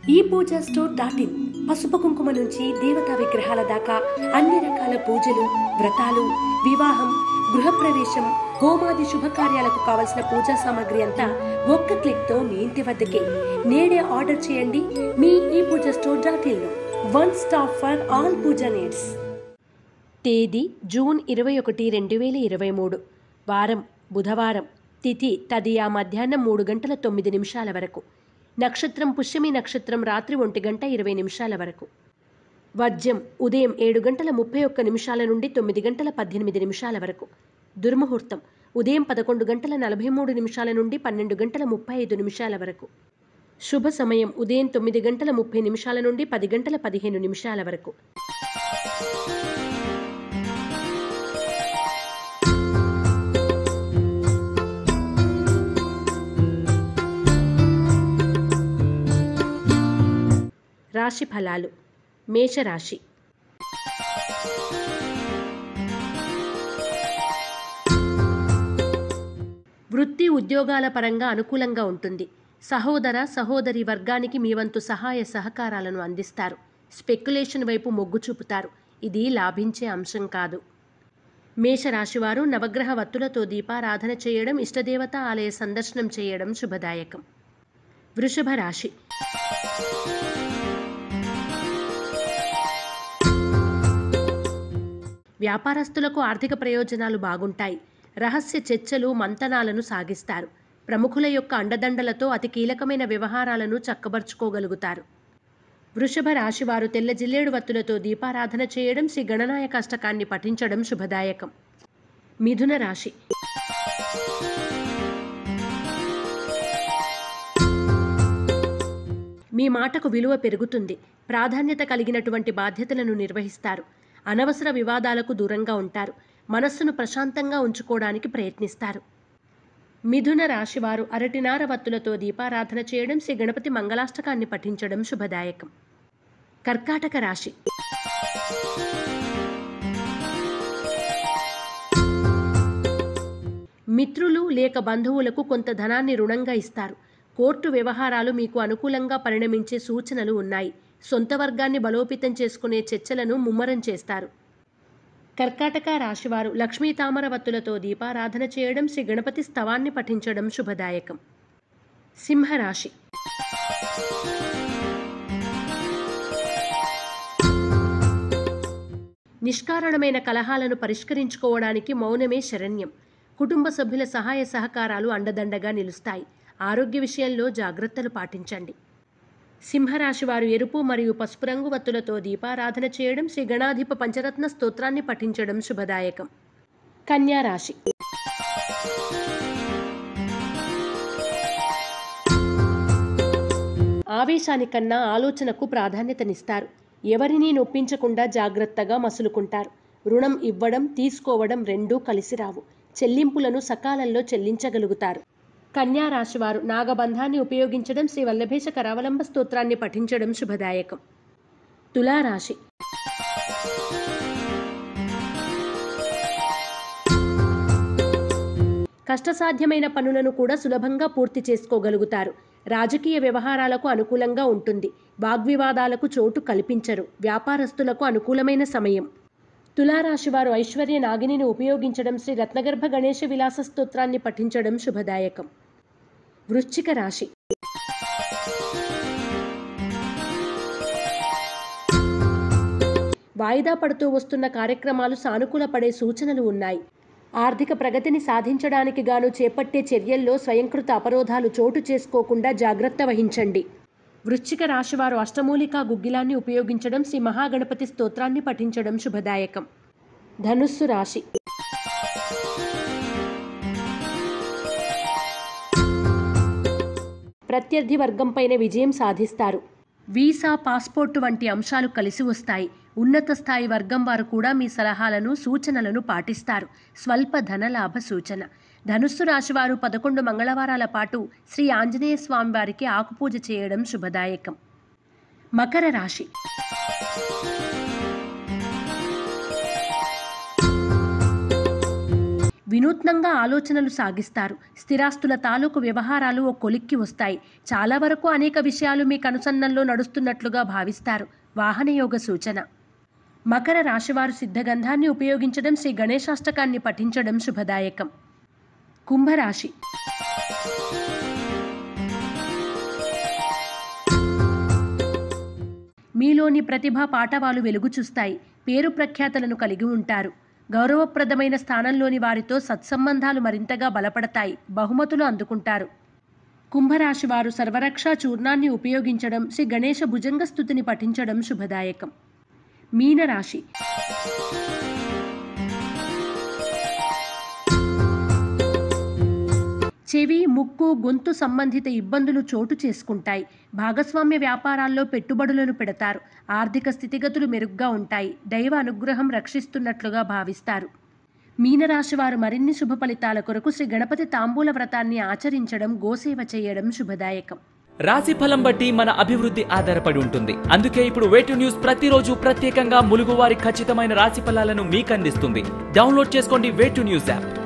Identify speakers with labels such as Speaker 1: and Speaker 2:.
Speaker 1: ఈ Pooja store dot in పసుపు కుంకుమ నుంచి దేవతా విగ్రహాల దాకా అన్ని రకాల పూజలు వ్రతాలు వివాహం గృహప్రవేశం హోమాది శుభకార్యాలకు కావలసిన పూజా సామాగ్రి అంతా ఒక్క క్లిక్ తో మీ ఇంటి వద్దకే నేడే ఆర్డర్ చేయండి మీ ఈ పూజ స్టోర్ డాట్ ఇన్ లో one stop for all pooja needs తేదీ జూన్ ఇరవై ఒకటి రెండు వేల ఇరవై మూడు వారం బుధవారం తిథి తదియా మధ్యాహ్నం మూడు గంటల తొమ్మిది నిమిషాల వరకు నక్షత్రం పుష్యమి నక్షత్రం రాత్రి ఒంటి గంట ఇరవై నిమిషాల వరకు వర్జ్యం ఉదయం ఏడు గంటల ముప్పై ఒక్క నిమిషాల నుండి తొమ్మిది గంటల పద్దెనిమిది నిమిషాల వరకు దుర్ముహూర్తం ఉదయం పదకొండు గంటల నలభై మూడు నిమిషాల నుండి పన్నెండు గంటల ముప్పై ఐదు నిమిషాల వరకు శుభ సమయం ఉదయం తొమ్మిది గంటల ముప్పై నిమిషాల నుండి పది గంటల పదిహేను నిమిషాల వరకు రాశి ఫలాలు మేషరాశి వృత్తి ఉద్యోగాల పరంగా అనుకూలంగా ఉంటుంది సహోదర సహోదరి వర్గానికి మీ వంతు సహాయ సహకారాలను అందిస్తారు స్పెక్యులేషన్ వైపు మొగ్గు చూపుతారు ఇది లాభించే అంశం కాదు మేషరాశివారు నవగ్రహ వత్తులతో దీపారాధన చేయడం ఇష్టదేవత ఆలయ సందర్శనం చేయడం శుభదాయకం వృషభ రాశి వ్యాపారస్తులకు ఆర్థిక ప్రయోజనాలు బాగుంటాయి రహస్య చర్చలు మంతనాలను సాగిస్తారు ప్రముఖుల యొక్క అండదండలతో అతి కీలకమైన వ్యవహారాలను చక్కబరుచుకోగలుగుతారు వృషభ రాశివారు తెల్ల జిల్లేడు వత్తులతో దీపారాధన చేయడం శ్రీ గణనాయక అష్టకాన్ని పఠించడం శుభదాయకం మిథున రాశి మీ మాటకు విలువ పెరుగుతుంది ప్రాధాన్యత కలిగినటువంటి బాధ్యతలను నిర్వహిస్తారు అనవసర వివాదాలకు దూరంగా ఉంటారు మనస్సును ప్రశాంతంగా ఉంచుకోవడానికి ప్రయత్నిస్తారు మిథున రాశివారు అరటినార వత్తులతో దీపారాధన చేయడం శ్రీ గణపతి మంగళాష్టకాన్ని పఠించడం శుభదాయకం కర్కాటక రాశి మిత్రులు లేక బంధువులకు కొంత ధనాన్ని రుణంగా ఇస్తారు కోర్టు వ్యవహారాలు మీకు అనుకూలంగా పరిణమించే సూచనలు ఉన్నాయి సొంత వర్గాన్ని బలోపేతం చేసుకునే చర్చలను ముమ్మరం చేస్తారు కర్కాటక రాశివారు లక్ష్మీ తామరవత్తులతో దీపారాధన చేయడం శ్రీ గణపతి స్తవాన్ని పఠించడం శుభదాయకం సింహరాశి నిష్కారణమైన కలహాలను పరిష్కరించుకోవడానికి మౌనమే శరణ్యం కుటుంబ సభ్యుల సహాయ సహకారాలు అండదండగా నిలుస్తాయి ఆరోగ్య విషయంలో జాగ్రత్తలు పాటించండి సింహరాశి వారు ఎరుపు మరియు పసుపు రంగు వత్తులతో దీపారాధన చేయడం శ్రీ గణాధిప పంచరత్న స్తోత్రాన్ని పఠించడం శుభదాయకం కన్యా రాశి ఆవేశానికన్నా ఆలోచనకు ప్రాధాన్యతనిస్తారు ఎవరినీ నొప్పించకుండా జాగ్రత్తగా మసులుకుంటారు రుణం ఇవ్వడం తీసుకోవడం రెండూ కలిసి రావు చెల్లింపులను సకాలంలో చెల్లించగలుగుతారు కన్యా రాశివారు నాగబంధాన్ని ఉపయోగించడం శ్రీ వల్లభేశ కరావలంబ స్తోత్రాన్ని పఠించడం శుభదాయకం తులారాశి కష్టసాధ్యమైన పనులను కూడా సులభంగా పూర్తి చేసుకోగలుగుతారు రాజకీయ వ్యవహారాలకు అనుకూలంగా ఉంటుంది వాగ్వివాదాలకు చోటు కల్పించరు వ్యాపారస్తులకు అనుకూలమైన సమయం తులారాశి వారు ఐశ్వర్య నాగిని ఉపయోగించడం శ్రీ రత్నగర్భ గణేశ విలాస స్తోత్రాన్ని పఠించడం శుభదాయకం వృశ్చిక రాశి వాయిదా పడుతూ వస్తున్న కార్యక్రమాలు సానుకూల పడే సూచనలు ఉన్నాయి ఆర్థిక ప్రగతిని సాధించడానికి గాను చేపట్టే చర్యల్లో స్వయంకృత అపరోధాలు చోటు చేసుకోకుండా జాగ్రత్త వహించండి వృశ్చిక రాశివారు అష్టమూలికా గుగ్గిలాన్ని ఉపయోగించడం శ్రీ మహాగణపతి స్తోత్రాన్ని పఠించడం శుభదాయకం ధనుస్సు రాశి ప్రత్యర్థి వర్గంపైన విజయం సాధిస్తారు వీసా పాస్పోర్టు వంటి అంశాలు కలిసి వస్తాయి ఉన్నత స్థాయి వర్గం వారు కూడా మీ సలహాలను సూచనలను పాటిస్తారు స్వల్ప ధనలాభ సూచన ధనుస్సు రాశివారు పదకొండు మంగళవారాల పాటు శ్రీ ఆంజనేయ స్వామి వారికి ఆకుపూజ చేయడం శుభదాయకం మకర రాశి వినూత్నంగా ఆలోచనలు సాగిస్తారు స్థిరాస్తుల తాలూకు వ్యవహారాలు ఓ కొలిక్కి వస్తాయి చాలా వరకు అనేక విషయాలు మీ కనుసన్నల్లో నడుస్తున్నట్లుగా భావిస్తారు వాహనయోగ సూచన మకర రాశివారు సిద్ధగంధాన్ని ఉపయోగించడం శ్రీ గణేశాష్టకాన్ని పఠించడం శుభదాయకం కుంభరాశి మీలోని ప్రతిభ పాఠవాలు వెలుగు చూస్తాయి పేరు ప్రఖ్యాతలను కలిగి ఉంటారు గౌరవప్రదమైన స్థానంలోని వారితో సత్సంబంధాలు మరింతగా బలపడతాయి బహుమతులు అందుకుంటారు కుంభరాశి వారు సర్వరక్షా చూర్ణాన్ని ఉపయోగించడం శ్రీ గణేశ భుజంగ స్థుతిని పఠించడం శుభదాయకం మీనరాశి చెవి ముక్కు గొంతు సంబంధిత ఇబ్బందులు చోటు చేసుకుంటాయి భాగస్వామ్య వ్యాపారాల్లో పెట్టుబడులను పెడతారు ఆర్థిక స్థితిగతులు మెరుగ్గా ఉంటాయి దైవ అనుగ్రహం రక్షిస్తున్నట్లుగా భావిస్తారు మీనరాశి వారు మరిన్ని శుభ ఫలితాల కొరకు శ్రీ గణపతి తాంబూల వ్రతాన్ని ఆచరించడం గోసేవ చేయడం శుభదాయకం
Speaker 2: రాశి ఫలం బట్టి మన అభివృద్ధి ఆధారపడి ఉంటుంది అందుకే ఇప్పుడు వేటు న్యూస్ ప్రతిరోజు ప్రత్యేకంగా ములుగువారి ఖచ్చితమైన రాశి ఫలాలను మీకు అందిస్తుంది డౌన్లోడ్ చేసుకోండి వేటు న్యూస్ యాప్